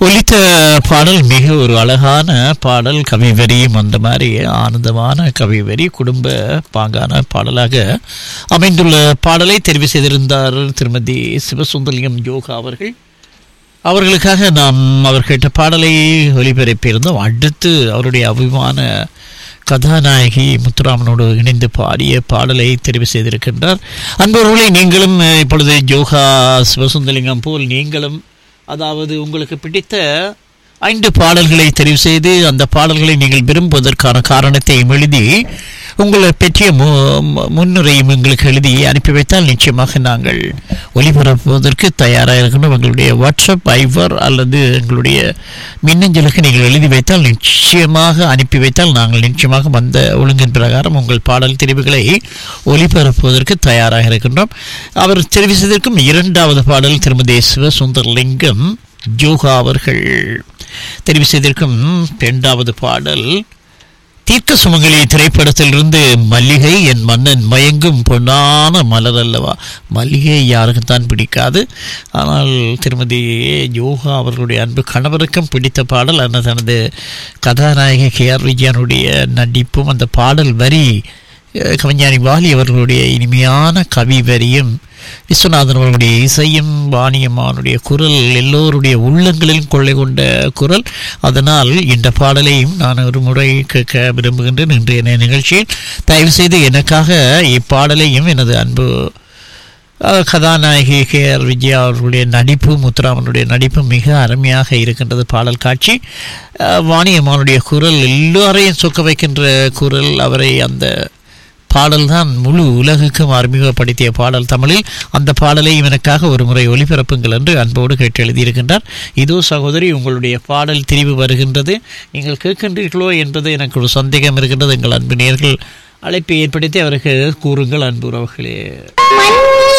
ஒலித்த பாடல் மிக ஒரு அழகான பாடல் கவிவரியும் அந்த மாதிரி ஆனந்தமான கவிவரி குடும்ப பாங்கான பாடலாக அமைந்துள்ள பாடலை தெரிவு செய்திருந்தார் திருமதி சிவசுந்தலியம் யோகா அவர்கள் அவர்களுக்காக நாம் அவர் கேட்ட பாடலை ஒலிபரப்பியிருந்தோம் அடுத்து அவருடைய அபிமான கதாநாயகி முத்துராமனோடு இணைந்து பாடிய பாடலை தெரிவு செய்திருக்கின்றார் அன்பவர்களை நீங்களும் அஹ், இப்பொழுது யோகா சிவசுந்தலிங்கம் போல் நீங்களும் அதாவது உங்களுக்கு பிடித்த ஐந்து பாடல்களை தெரிவு செய்து அந்த பாடல்களை நீங்கள் விரும்புவதற்கான காரணத்தை எழுதி உங்களை பற்றிய மு மு- முன்னுரையும் எங்களுக்கு எழுதி அனுப்பி வைத்தால் நிச்சயமாக நாங்கள் ஒளிபரப்புவதற்கு தயாராக இருக்கணும் எங்களுடைய வாட்ஸ்அப் ஐவர் அல்லது எங்களுடைய மின்னஞ்சலுக்கு நீங்கள் எழுதி வைத்தால் நிச்சயமாக அனுப்பி வைத்தால் நாங்கள் நிச்சயமாக வந்த ஒழுங்கின் பிரகாரம் உங்கள் பாடல் தெரிவுகளை ஒளிபரப்புவதற்கு தயாராக இருக்கின்றோம் அவர் தெரிவு செய்திருக்கும் இரண்டாவது பாடல் திருமதி சிவசுந்தரலிங்கம் ஜோகா அவர்கள் தெரிவு செய்திருக்கும் இரண்டாவது பாடல் தீர்க்க சுமங்கலி திரைப்படத்திலிருந்து மல்லிகை என் மன்னன் மயங்கும் பொன்னான மலர் அல்லவா மல்லிகை யாருக்குத்தான் பிடிக்காது ஆனால் திருமதி யோகா அவர்களுடைய அன்பு கணவருக்கும் பிடித்த பாடல் ஆனால் தனது கதாநாயகி கே ஆர் விஜயனுடைய நடிப்பும் அந்த பாடல் வரி அஹ், கவிஞானி வாலி அவர்களுடைய இனிமையான கவி வரியும் விஸ்வநாதன் அவர்களுடைய இசையும் வாணியம்மானுடைய குரல் எல்லோருடைய உள்ளங்களிலும் கொள்ளை கொண்ட குரல் அதனால் இந்த பாடலையும் நான் ஒரு முறை கேட்க விரும்புகின்றேன் இன்றைய நிகழ்ச்சியில் தயவு செய்து எனக்காக இப்பாடலையும் எனது அன்பு அஹ், கதாநாயகி கே ஆர் விஜயா அவர்களுடைய நடிப்பு முத்துராமனுடைய நடிப்பு மிக அருமையாக இருக்கின்றது பாடல் காட்சி அஹ், வாணியம்மானுடைய குரல் எல்லோரையும் சொக்க வைக்கின்ற குரல் அவரை அந்த பாடல்தான் முழு உலகுக்கும் அறிமுகப்படுத்திய பாடல் தமிழில் அந்த பாடலை இவனுக்காக ஒரு முறை ஒளிபரப்புங்கள் என்று அன்போடு கேட்டு எழுதியிருக்கின்றார் இதோ சகோதரி உங்களுடைய பாடல் திரிவு வருகின்றது நீங்கள் கேட்கின்றீர்களோ என்பது எனக்கு ஒரு சந்தேகம் இருக்கின்றது எங்கள் அன்பு நேர்கள் அழைப்பை ஏற்படுத்தி அவருக்கு கூறுங்கள் அன்பு உறவுகளே மன்னன்